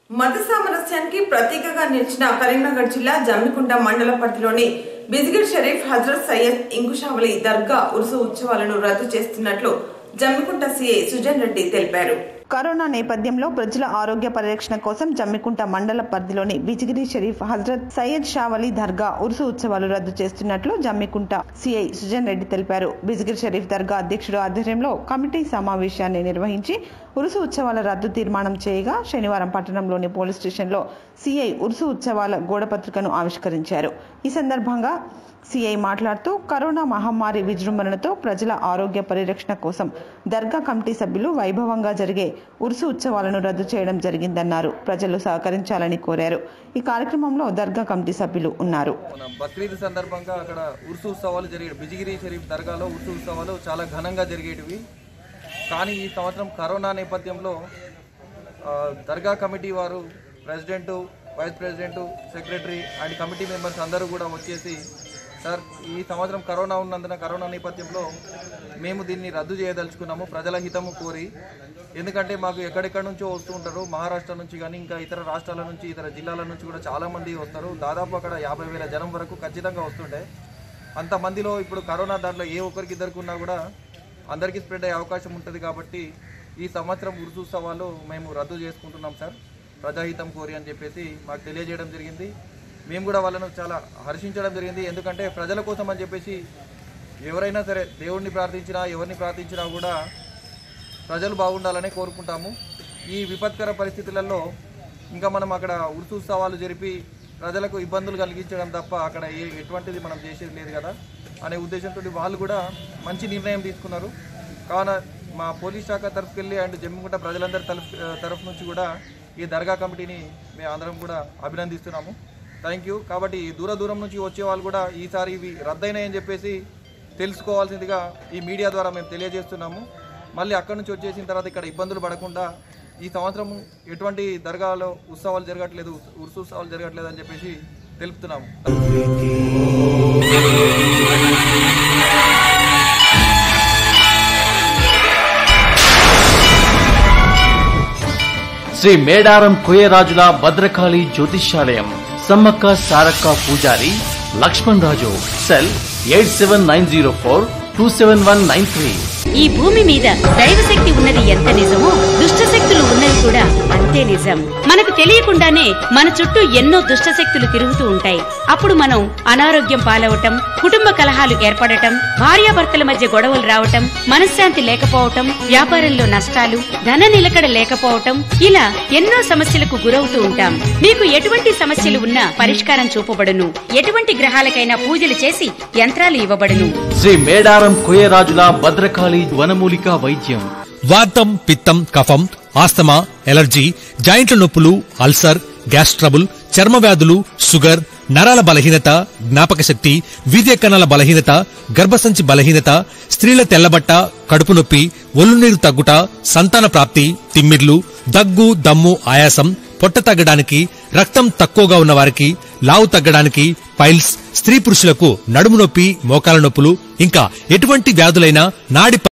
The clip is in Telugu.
మత సామరస్యానికి ప్రతీకగా నిలిచిన కరీంనగర్ జిల్లా జమ్మికుంట మండల పరిధిలోని బిజిగిర్ షరీఫ్ హజరత్ సయ్యద్ ఇంకుషావలి దర్గా ఉరుసు ఉత్సవాలను రద్దు చేస్తున్నట్లు జమ్మికుంట సీఐ సుజన్ రెడ్డి తెలిపారు కరోనా నేపథ్యంలో ప్రజల ఆరోగ్య పరిరక్షణ కోసం జమ్మికుంట మండల పరిధిలోని బిజిగిరి షరీఫ్ హజరత్ సయ్యద్ షావలి దర్గా ఉరుసు ఉత్సవాలు రద్దు చేస్తున్నట్లు జమ్మికుంట సిఐ సుజన్ రెడ్డి తెలిపారు బిజిగిరి షరీఫ్ దర్గా అధ్యక్షుడు ఆధ్వర్యంలో కమిటీ సమావేశాన్ని నిర్వహించి ఉరుసు ఉత్సవాల రద్దు తీర్మానం చేయగా శనివారం పట్టణంలోని పోలీస్ స్టేషన్లో సిఐ ఉరుసు ఉత్సవాల గోడపత్రికను ఆవిష్కరించారు ఈ సందర్భంగా సిఐ మాట్లాడుతూ కరోనా మహమ్మారి విజృంభణతో ప్రజల ఆరోగ్య పరిరక్షణ కోసం దర్గా కమిటీ సభ్యులు వైభవంగా జరిగే ఉరుసు ఉత్సవాలను రద్దు చేయడం జరిగిందన్నారు ప్రజలు సహకరించాలని కోరారు ఈ కార్యక్రమంలో దర్గా కమిటీ సభ్యులు ఉన్నారు మన బక్రీద్ సందర్భంగా అక్కడ ఉర్సు ఉత్సవాలు జరిగే బిజిగిరి షరీఫ్ దర్గాలో ఉర్సు ఉత్సవాలు చాలా ఘనంగా జరిగేటివి కానీ ఈ సంవత్సరం కరోనా నేపథ్యంలో ఆ, దర్గా కమిటీ వారు president vice president secretary and committee members అందరూ కూడా వచ్చేసి సార్ ఈ సంవత్సరం కరోనా ఉన్నందున కరోనా నేపథ్యంలో మేము దీన్ని రద్దు చేయదలుచుకున్నాము ప్రజల హితము కోరి ఎందుకంటే మాకు ఎక్కడెక్కడి నుంచో వస్తూ ఉంటారు మహారాష్ట్ర నుంచి కానీ ఇంకా ఇతర రాష్ట్రాల నుంచి ఇతర జిల్లాల నుంచి కూడా చాలా మంది వస్తారు దాదాపు అక్కడ యాభై వేల జనం వరకు ఖచ్చితంగా వస్తుండే అంతమందిలో ఇప్పుడు కరోనా దాంట్లో ఏ ఒక్కరికి ఇద్దరికి ఉన్నా కూడా అందరికీ స్ప్రెడ్ అయ్యే అవకాశం ఉంటుంది కాబట్టి ఈ సంవత్సరం ఉరుసోత్సవాలు మేము రద్దు చేసుకుంటున్నాం సార్ ప్రజాహితం కోరి అని చెప్పేసి మాకు తెలియజేయడం జరిగింది మేము కూడా వాళ్ళను చాలా హర్షించడం జరిగింది ఎందుకంటే ప్రజల కోసం అని చెప్పేసి ఎవరైనా సరే దేవుడిని ప్రార్థించినా ఎవరిని ప్రార్థించినా కూడా ప్రజలు బాగుండాలని కోరుకుంటాము ఈ విపత్కర పరిస్థితులలో ఇంకా మనం అక్కడ ఉరుసు ఉత్సవాలు జరిపి ప్రజలకు ఇబ్బందులు కలిగించడం తప్ప అక్కడ ఏ ఎటువంటిది మనం చేసేది లేదు కదా అనే ఉద్దేశంతో వాళ్ళు కూడా మంచి నిర్ణయం తీసుకున్నారు కావున మా పోలీస్ శాఖ తరఫుకెళ్ళి అండ్ జమ్మిగుంట ప్రజలందరి తరఫు తరఫు నుంచి కూడా ఈ దర్గా కమిటీని మేము అందరం కూడా అభినందిస్తున్నాము థ్యాంక్ యూ కాబట్టి దూర దూరం నుంచి వచ్చే వాళ్ళు కూడా ఈసారి ఇవి రద్దయినాయని చెప్పేసి తెలుసుకోవాల్సిందిగా ఈ మీడియా ద్వారా మేము తెలియజేస్తున్నాము మళ్ళీ అక్కడి నుంచి వచ్చేసిన తర్వాత ఇక్కడ ఇబ్బందులు పడకుండా ఈ సంవత్సరం ఎటువంటి దర్గాలో ఉత్సవాలు జరగట్లేదు ఉరుసు ఉత్సవాలు జరగట్లేదు అని చెప్పేసి తెలుపుతున్నాము శ్రీ మేడారం కోయరాజుల భద్రకాళి జ్యోతిష్యాలయం సమ్మక్క సారక్క పూజారి Laxman Raju cell eight seven nine zero four two seven one nine three ఈ భూమి మీద దైవశక్తి ఉన్నది ఎంత నిజమో దుష్ట శక్తులు ఉన్నవి కూడా అంతే నిజం మనకు తెలియకుండానే మన చుట్టూ ఎన్నో దుష్ట శక్తులు తిరుగుతూ ఉంటాయి అప్పుడు మనం అనారోగ్యం పాలవటం కుటుంబ కలహాలు ఏర్పడటం భార్యాభర్తల మధ్య గొడవలు రావటం మనశ్శాంతి లేకపోవటం వ్యాపారంలో నష్టాలు ధన నిలకడ లేకపోవటం ఇలా ఎన్నో సమస్యలకు గురవుతూ ఉంటాం మీకు ఎటువంటి సమస్యలు ఉన్నా పరిష్కారం చూపబడును ఎటువంటి గ్రహాలకైనా పూజలు చేసి యంత్రాలు ఇవ్వబడును శ్రీ మేడారం కోయరాజుల భద్రకాళి వనమూలిక వైద్యం వాతం పిత్తం కఫం ఆస్తమా ఎలర్జీ జాయింట్ల నొప్పులు అల్సర్ గ్యాస్ ట్రబుల్ చర్మ వ్యాధులు షుగర్ నరాల బలహీనత జ్ఞాపక శక్తి వీర్య కణాల బలహీనత గర్భసంచి బలహీనత స్త్రీల తెల్లబట్ట కడుపు నొప్పి ఒళ్ళు నీరు తగ్గుట సంతాన ప్రాప్తి తిమ్మిర్లు దగ్గు దమ్ము ఆయాసం పొట్ట తగ్గడానికి రక్తం తక్కువగా ఉన్న వారికి లావు తగ్గడానికి పైల్స్ స్త్రీ పురుషులకు నడుము నొప్పి మోకాల నొప్పులు ఇంకా ఎటువంటి వ్యాధులైనా నాడి